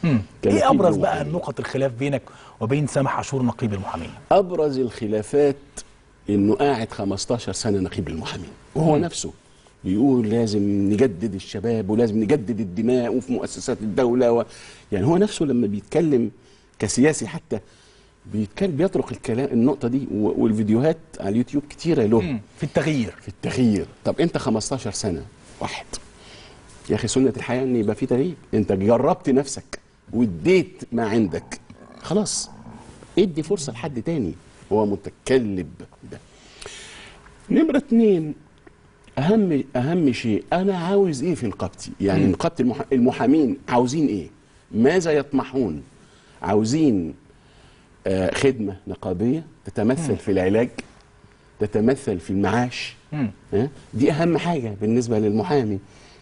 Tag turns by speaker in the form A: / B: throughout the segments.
A: مم.
B: كنقيب
A: ايه ابرز بقى
B: للمحامين.
A: نقط الخلاف بينك وبين سامح عاشور نقيب المحامين
B: ابرز الخلافات انه قاعد 15 سنه نقيب المحامين وهو نفسه بيقول لازم نجدد الشباب ولازم نجدد الدماء وفي مؤسسات الدوله و... يعني هو نفسه لما بيتكلم كسياسي حتى بيتكلم بيطرق الكلام النقطه دي و... والفيديوهات على اليوتيوب كتيره له
A: مم. في التغيير
B: في التغيير طب انت 15 سنه واحد يا اخي سنه الحياه ان يبقى في تغيير انت جربت نفسك واديت ما عندك خلاص ادي فرصه لحد تاني هو متكلب ده نمره اتنين اهم اهم شيء انا عاوز ايه في نقابتي يعني نقابه المح... المحامين عاوزين ايه ماذا يطمحون عاوزين آه خدمه نقابيه تتمثل في العلاج تتمثل في المعاش
A: مم.
B: ها؟ دي اهم حاجه بالنسبه للمحامي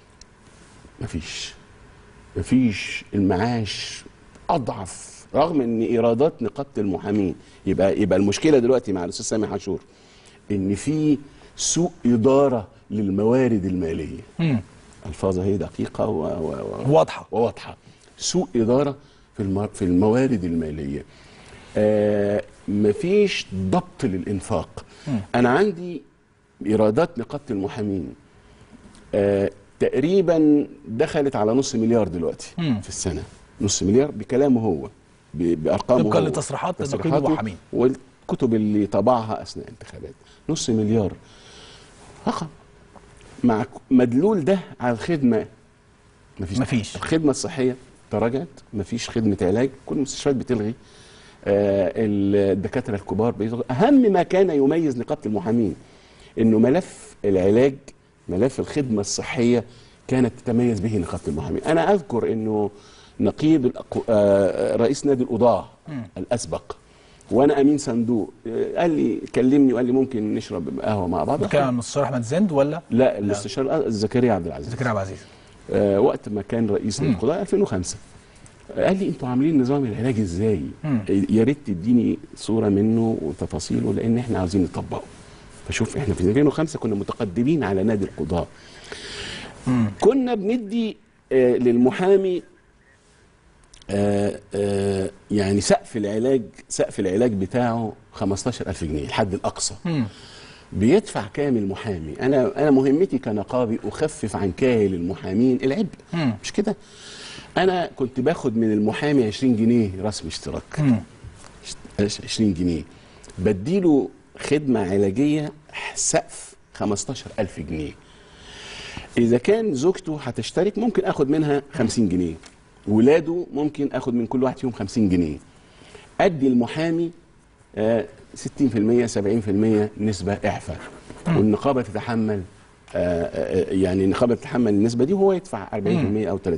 B: مفيش مفيش المعاش اضعف رغم ان ايرادات نقابه المحامين يبقى يبقى المشكله دلوقتي مع الاستاذ سامح عاشور ان في سوء اداره للموارد الماليه
A: مم.
B: الفاظها هي دقيقه و... و... و...
A: واضحه
B: وواضحه سوء اداره في الم... في الموارد الماليه آه مفيش ضبط للانفاق انا عندي ايرادات نقابه المحامين آه تقريبا دخلت على نص مليار دلوقتي
A: مم.
B: في السنه نص مليار بكلامه هو ب- بارقامه
A: طبقاً
B: هو.
A: لتصريحات نقيب
B: تصريحاته
A: المحامين.
B: والكتب اللي طبعها اثناء الانتخابات نص مليار رقم مع ك- مدلول ده على الخدمه مفيش
A: مفيش.
B: الخدمه الصحيه تراجعت مفيش خدمه علاج كل المستشفيات بتلغي آه الدكاتره الكبار بيلغوا اهم ما كان يميز نقابه المحامين انه ملف العلاج ملف الخدمه الصحيه كانت تتميز به نقابه المحامين انا اذكر انه نقيب الأقو... آه رئيس نادي القضاه الاسبق وانا امين صندوق آه، قال لي كلمني وقال لي ممكن نشرب قهوه مع بعض
A: بتكلم عن المستشار احمد زند ولا
B: لا الاستشار زكريا عبد العزيز
A: زكريا عبد العزيز
B: آه، وقت ما كان رئيس نادي القضاء 2005 آه، قال لي انتوا عاملين نظام العلاج ازاي؟
A: مم.
B: يا ريت تديني صوره منه وتفاصيله لان احنا عاوزين نطبقه. فشوف احنا في 2005 كنا متقدمين على نادي القضاء. كنا بندي آه، للمحامي آه، آه، يعني سقف العلاج سقف العلاج بتاعه 15000 جنيه الحد الاقصى.
A: مم.
B: بيدفع كام المحامي انا انا مهمتي كنقابي اخفف عن كاهل المحامين العبء
A: مم.
B: مش كده انا كنت باخد من المحامي 20 جنيه رسم اشتراك
A: مم.
B: 20 جنيه بديله خدمه علاجيه سقف 15000 جنيه اذا كان زوجته هتشترك ممكن اخد منها 50 جنيه ولاده ممكن اخد من كل واحد فيهم 50 جنيه ادي المحامي آه، 60% 70% نسبه اعفاء والنقابه تتحمل آه، آه، يعني النقابه تتحمل النسبه دي وهو يدفع 40% او 30%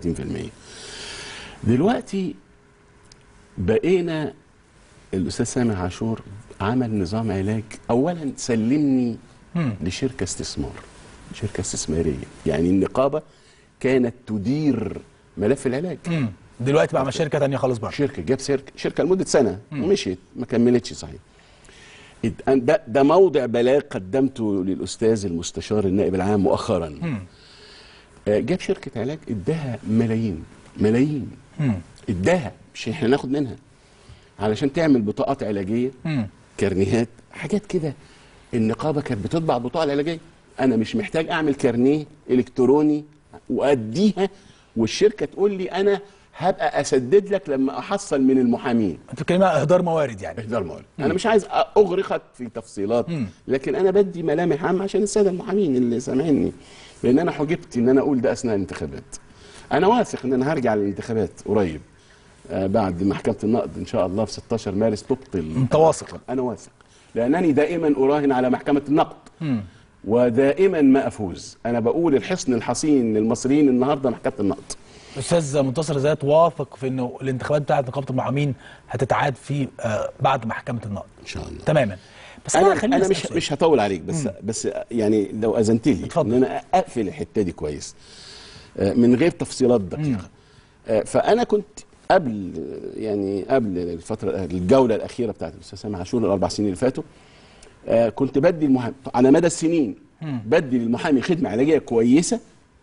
B: دلوقتي بقينا الاستاذ سامح عاشور عمل نظام علاج اولا سلمني
A: مم.
B: لشركه استثمار شركه استثماريه يعني النقابه كانت تدير ملف العلاج
A: مم. دلوقتي بقى مع شركه ثانيه خالص بره
B: شركه جاب شركه شركه لمده سنه ومشيت ما كملتش صحيح اد- ده ده موضع بلاغ قدمته للاستاذ المستشار النائب العام مؤخرا
A: مم.
B: آه، جاب شركه علاج اداها ملايين ملايين
A: مم.
B: اداها مش احنا ناخد منها علشان تعمل بطاقات علاجيه
A: مم.
B: كارنيهات حاجات كده النقابه كانت بتطبع البطاقه العلاجيه انا مش محتاج اعمل كارنيه الكتروني واديها والشركه تقول لي انا هبقى اسدد لك لما احصل من المحامين
A: انت بتتكلم عن اهدار موارد يعني
B: اهدار موارد انا مش عايز اغرقك في تفصيلات
A: مم.
B: لكن انا بدي ملامح عامه عشان الساده المحامين اللي سامعيني لان انا حجبت ان انا اقول ده اثناء الانتخابات انا واثق ان انا هرجع للانتخابات قريب آه بعد محكمه النقد ان شاء الله في 16 مارس تبطل
A: انت واثق
B: انا واثق لانني دائما اراهن على محكمه النقد
A: مم.
B: ودائما ما افوز انا بقول الحصن الحصين للمصريين النهارده محكمه النقد
A: استاذ منتصر ذات واثق في انه الانتخابات بتاعه نقابه المحامين هتتعاد في آه بعد محكمه النقد
B: ان شاء الله
A: تماما بس انا
B: انا
A: خليني
B: انا
A: أسأل
B: مش
A: سؤال.
B: مش هطول عليك بس بس يعني لو اذنت لي
A: اتفضل.
B: ان انا اقفل الحته دي كويس آه، من غير تفصيلات دقيقه آه، فانا كنت قبل يعني قبل الفتره الجوله الاخيره بتاعت الاستاذ سامح عاشور الاربع سنين اللي فاتوا آه، كنت بدي المحامي على مدى السنين بدي للمحامي خدمه علاجيه كويسه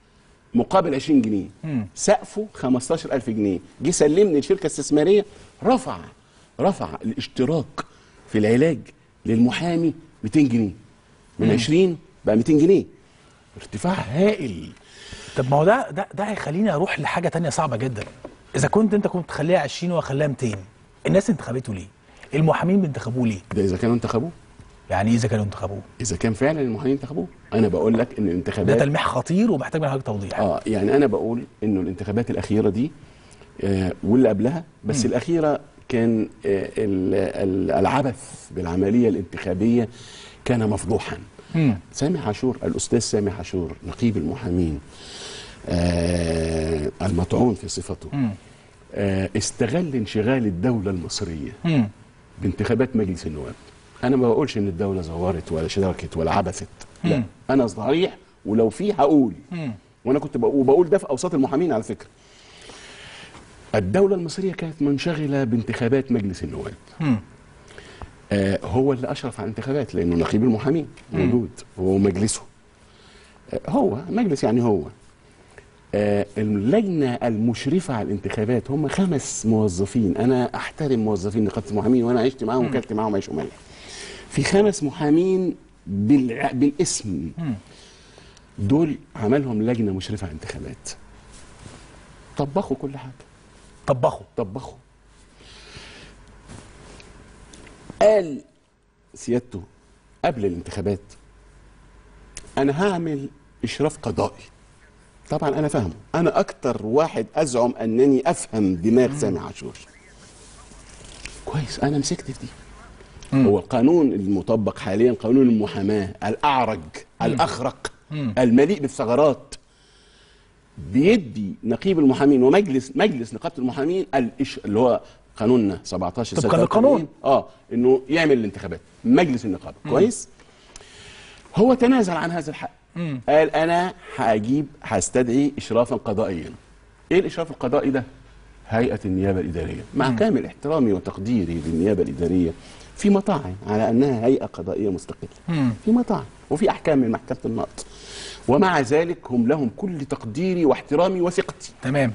B: مقابل 20 جنيه سقفه 15000 جنيه جه سلمني الشركه الاستثماريه رفع رفع الاشتراك في العلاج للمحامي 200 جنيه من 20 بقى 200 جنيه ارتفاع هائل
A: طب ما هو ده ده ده هيخليني اروح لحاجه تانية صعبه جدا اذا كنت انت كنت تخليها 20 واخليها 200 الناس انتخبته ليه المحامين بينتخبوه ليه
B: ده اذا كانوا انتخبوه
A: يعني ايه اذا كانوا انتخبوه
B: اذا كان فعلا المحامين انتخبوه انا بقول لك ان
A: ده
B: الانتخابات
A: تلميح خطير ومحتاج من حضرتك توضيح
B: اه يعني انا بقول انه الانتخابات الاخيره دي آه واللي قبلها بس الاخيره كان آه ال- ال- العبث بالعمليه الانتخابيه كان مفضوحا
A: مم.
B: سامي عاشور الاستاذ سامي عاشور نقيب المحامين آه المطعون في صفته
A: مم.
B: آه استغل انشغال الدوله المصريه
A: مم.
B: بانتخابات مجلس النواب انا ما بقولش ان الدوله زورت ولا شاركت ولا عبثت لا
A: مم.
B: انا صريح ولو في هقول
A: مم.
B: وانا كنت بقول وبقول ده في اوساط المحامين على فكره الدوله المصريه كانت منشغله بانتخابات مجلس النواب
A: مم.
B: آه هو اللي اشرف على الانتخابات لانه نقيب المحامين موجود هو مجلسه آه هو مجلس يعني هو آه اللجنه المشرفه على الانتخابات هم خمس موظفين انا احترم موظفين نقابه المحامين وانا عشت معاهم وكلت معاهم عيش وملح في خمس محامين بالع... بالاسم دول عملهم لجنه مشرفه على الانتخابات طبخوا كل حاجه
A: طبخوا
B: طبخوا قال سيادته قبل الانتخابات انا هعمل اشراف قضائي طبعا انا فاهمه انا اكتر واحد ازعم انني افهم دماغ سامي عاشور كويس انا مسكت في دي هو القانون المطبق حاليا قانون المحاماه الاعرج الاخرق المليء بالثغرات بيدي نقيب المحامين ومجلس مجلس نقابه المحامين الإش... اللي هو قانوننا 17
A: طبقاً
B: 86
A: للقانون.
B: اه انه يعمل الانتخابات مجلس النقابه كويس هو تنازل عن هذا الحق قال انا هجيب هستدعي اشرافا قضائيا ايه الاشراف القضائي ده هيئه النيابه الاداريه مع كامل احترامي وتقديري للنيابه الاداريه في مطاعن على انها هيئه قضائيه مستقله في مطاعن وفي احكام من محكمه النقض ومع ذلك هم لهم كل تقديري واحترامي وثقتي
A: تمام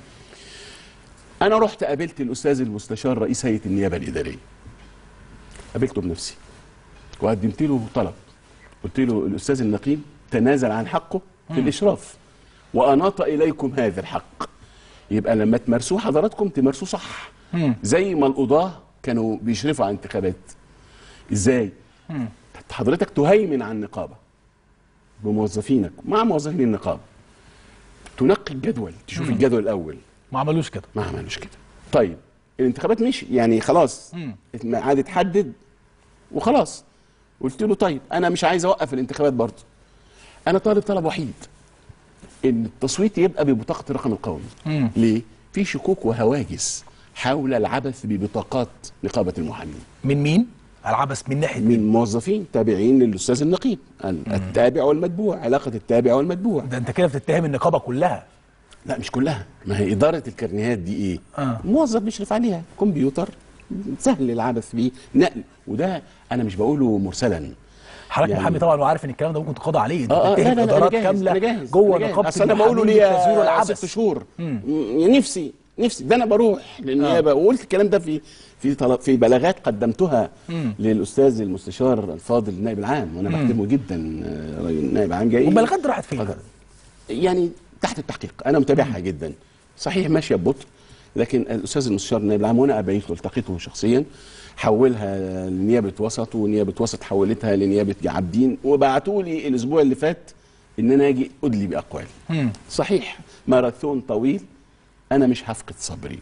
B: انا رحت قابلت الاستاذ المستشار رئيس هيئه النيابه الاداريه قابلته بنفسي وقدمت له طلب قلت له الاستاذ النقيب تنازل عن حقه في الاشراف واناط اليكم هذا الحق يبقى لما تمارسوه حضراتكم تمارسوه صح زي ما القضاه كانوا بيشرفوا على انتخابات ازاي حضرتك تهيمن على النقابه بموظفينك مع موظفين النقابه تنقي الجدول تشوف الجدول الاول
A: ما عملوش كده
B: ما عملوش كده طيب الانتخابات مشي يعني خلاص الميعاد اتحدد وخلاص قلت له طيب انا مش عايز اوقف الانتخابات برضه انا طالب طلب وحيد ان التصويت يبقى ببطاقه الرقم القومي
A: مم.
B: ليه في شكوك وهواجس حول العبث ببطاقات نقابه المحامين
A: من مين العبث من ناحيه مين
B: من موظفين تابعين للاستاذ النقيب ال- التابع والمتبوع علاقه التابع والمتبوع
A: ده انت كده بتتهم النقابه كلها
B: لا مش كلها ما هي إدارة الكرنيهات دي إيه؟
A: آه.
B: موظف بيشرف عليها كمبيوتر سهل العبث بيه نقل وده أنا مش بقوله مرسلا
A: حضرتك
B: يعني-
A: محامي طبعا وعارف ان الكلام ده ممكن تقاضى عليه انت
B: اه اه لا
A: بتتهم
B: لا لا أنا
A: ادارات
B: جاهز
A: كامله
B: أنا جاهز
A: جوه
B: أنا جاهز.
A: نقابه
B: أصل أنا بقوله
A: المحامين
B: ليه
A: لتزوير
B: ست
A: العبث
B: شهور م- نفسي نفسي ده أنا بروح للنيابة وقلت الكلام ده في في طلب في بلاغات قدمتها للأستاذ المستشار الفاضل النائب العام وأنا بحترمه جدا آه، راجل النائب العام جاي
A: والبلاغات دي راحت فين
B: اتفضل. يعني تحت التحقيق انا متابعها جدا صحيح ماشيه ببطء لكن الاستاذ المستشار النائب العام وانا قابلته التقيته شخصيا حولها لنيابه وسط ونيابه وسط حولتها لنيابه عابدين وبعتوا لي الاسبوع اللي فات ان انا اجي ادلي باقوالي
A: مم.
B: صحيح ماراثون طويل انا مش هفقد صبري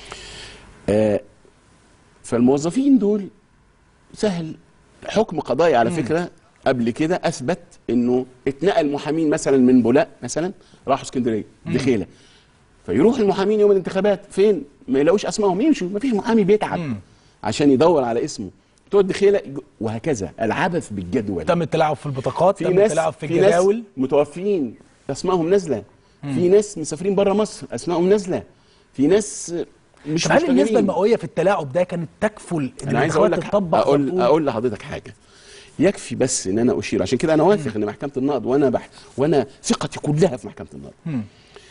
B: آه فالموظفين دول سهل حكم قضائي على فكره قبل كده اثبت انه اتنقل محامين مثلا من بولاق مثلا راحوا اسكندريه دخيله فيروح المحامين يوم الانتخابات فين ما يلاقوش اسمائهم يمشوا ما فيش محامي بيتعب عشان يدور على اسمه بتوع الدخيله وهكذا العبث بالجدول
A: تم التلاعب في البطاقات
B: في
A: تم
B: ناس
A: التلاعب في
B: في ناس
A: الجداول
B: متوفيين اسمائهم نازله في ناس مسافرين بره مصر اسمائهم نازله في ناس مش
A: طب هل النسبه
B: مشتغلين.
A: المئويه في التلاعب ده كانت تكفل ان
B: انا عايز اقول
A: الانتخابات
B: لك
A: تطبق
B: اقول
A: وتقول-
B: اقول لحضرتك حاجه يكفي بس ان انا اشير عشان كده انا واثق ان محكمه النقض وانا بح وانا ثقتي كلها في محكمه النقض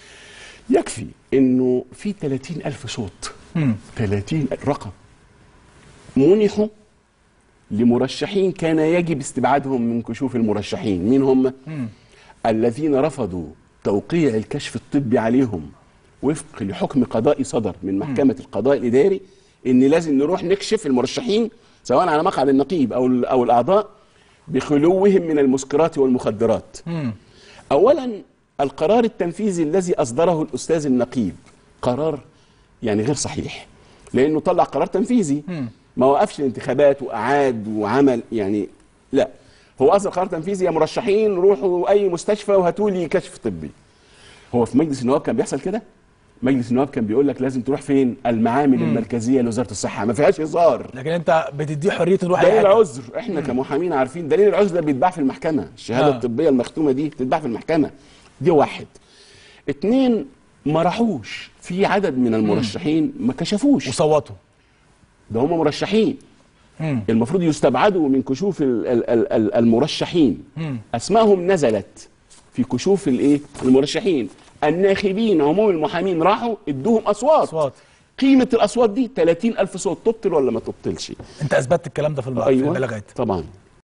B: يكفي انه في 30 الف صوت
A: مم.
B: 30 رقم منحوا لمرشحين كان يجب استبعادهم من كشوف المرشحين مين هم الذين رفضوا توقيع الكشف الطبي عليهم وفق لحكم قضائي صدر من محكمة القضاء الإداري إن لازم نروح نكشف المرشحين سواء على مقعد النقيب أو ال- أو الأعضاء بخلوهم من المسكرات والمخدرات
A: مم.
B: اولا القرار التنفيذي الذي اصدره الاستاذ النقيب قرار يعني غير صحيح لانه طلع قرار تنفيذي ما وقفش الانتخابات واعاد وعمل يعني لا هو اصدر قرار تنفيذي يا مرشحين روحوا اي مستشفى وهاتوا لي كشف طبي هو في مجلس النواب كان بيحصل كده مجلس النواب كان بيقول لك لازم تروح فين المعامل المركزيه لوزاره الصحه ما فيهاش هزار
A: لكن انت بتديه حريه نروح
B: دليل
A: أي حاجة.
B: العذر احنا كمحامين عارفين دليل العذر ده بيتباع في المحكمه الشهاده
A: آه.
B: آه. الطبيه المختومه دي بتتباع في المحكمه دي واحد اتنين ما راحوش في عدد من المرشحين ما كشفوش
A: وصوتوا
B: ده هم مرشحين
A: مم.
B: المفروض يستبعدوا من كشوف ال- ال- ال- ال- المرشحين اسمائهم نزلت في كشوف الايه المرشحين الناخبين عموم المحامين راحوا ادوهم اصوات
A: أصوات.
B: قيمه الاصوات دي 30 الف صوت تبطل ولا ما تبطلش
A: انت اثبتت الكلام ده في الم- في
B: ايوه
A: البلاغات
B: طبعا